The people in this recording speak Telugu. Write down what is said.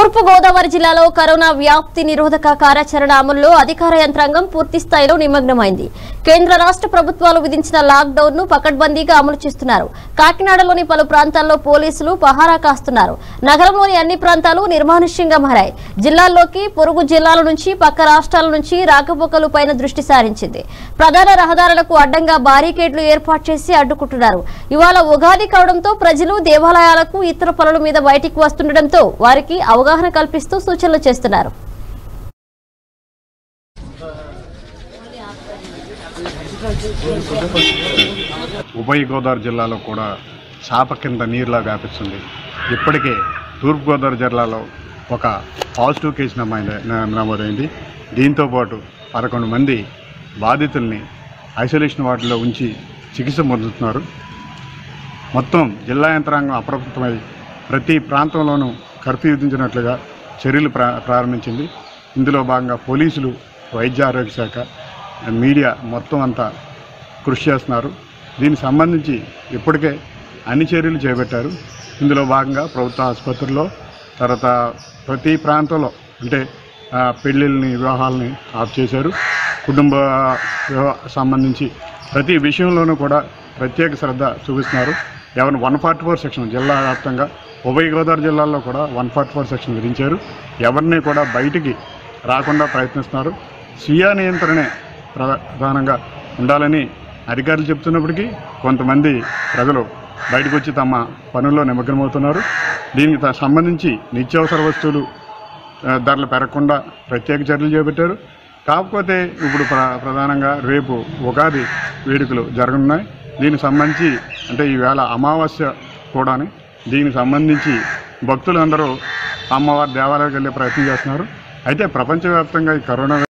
తూర్పు గోదావరి జిల్లాలో కరోనా వ్యాప్తి నిరోధక కార్యాచరణ అమలులో అధికార యంత్రాంగం పూర్తి స్థాయిలో నిమగ్నమైంది కేంద్ర రాష్ట్ర ప్రభుత్వాలు విధించిన లాక్ డౌన్ ను పకడ్బందీగా అమలు చేస్తున్నారు కాకినాడలోని పలు ప్రాంతాల్లో పోలీసులు పహారా కాస్తున్నారు నగరంలోని అన్ని ప్రాంతాలు నిర్మానుష్యంగా మారాయి జిల్లాల్లోకి పొరుగు జిల్లాల నుంచి పక్క రాష్ట్రాల నుంచి రాకపోకలు పైన దృష్టి సారించింది ప్రధాన రహదారులకు అడ్డంగా బారికేడ్లు ఏర్పాటు చేసి అడ్డుకుంటున్నారు ఇవాళ ఉగాది కావడంతో ప్రజలు దేవాలయాలకు ఇతర పనుల మీద బయటికి వస్తుండటంతో వారికి అవగాహన కల్పిస్తూ సూచనలు చేస్తున్నారు ఉభయ గోదావరి జిల్లాలో కూడా చాప కింద నీరులా వ్యాపిస్తుంది ఇప్పటికే తూర్పుగోదావరి జిల్లాలో ఒక పాజిటివ్ కేసు నమోదై న- నమోదైంది దీంతో పాటు పదకొండు మంది బాధితుల్ని ఐసోలేషన్ వార్డులో ఉంచి చికిత్స పొందుతున్నారు మొత్తం జిల్లా యంత్రాంగం అప్రమత్తమై ప్రతి ప్రాంతంలోనూ కర్ఫ్యూ విధించినట్లుగా చర్యలు ప్రా ప్రారంభించింది ఇందులో భాగంగా పోలీసులు వైద్య ఆరోగ్య శాఖ మీడియా మొత్తం అంతా కృషి చేస్తున్నారు దీనికి సంబంధించి ఇప్పటికే అన్ని చర్యలు చేపట్టారు ఇందులో భాగంగా ప్రభుత్వ ఆసుపత్రుల్లో తర్వాత ప్రతి ప్రాంతంలో అంటే ఆ, పెళ్ళిళ్ళని వివాహాలని ఆఫ్ చేశారు కుటుంబ వివా- సంబంధించి ప్రతి విషయంలోనూ కూడా ప్రత్యేక శ్రద్ధ చూపిస్తున్నారు ఎవరిని వన్ ఫార్టీ ఫోర్ సెక్షన్ జిల్లా వ్యాప్తంగా ఉభయ గోదావరి జిల్లాల్లో కూడా వన్ ఫార్టీ ఫోర్ సెక్షన్ విధించారు ఎవరిని కూడా బయటికి రాకుండా ప్రయత్నిస్తున్నారు స్వీయ నియంత్రణే ప్రధానంగా ఉండాలని అధికారులు చెప్తున్నప్పటికీ కొంతమంది ప్రజలు బయటకు వచ్చి తమ పనుల్లో నిమగ్నమవుతున్నారు దీనికి త- సంబంధించి నిత్యావసర వస్తువులు ఆ, ధరలు పెరగకుండా ప్రత్యేక చర్యలు చేపట్టారు కాకపోతే ఇప్పుడు ప్ర ప్రధానంగా రేపు ఉగాది వేడుకలు జరగనున్నాయి దీనికి సంబంధించి అంటే ఈవేళ అమావాస్య కూడాని దీనికి సంబంధించి భక్తులందరూ అమ్మవారి దేవాలయాలకు వెళ్ళే ప్రయత్నం చేస్తున్నారు అయితే ప్రపంచవ్యాప్తంగా ఈ కరోనా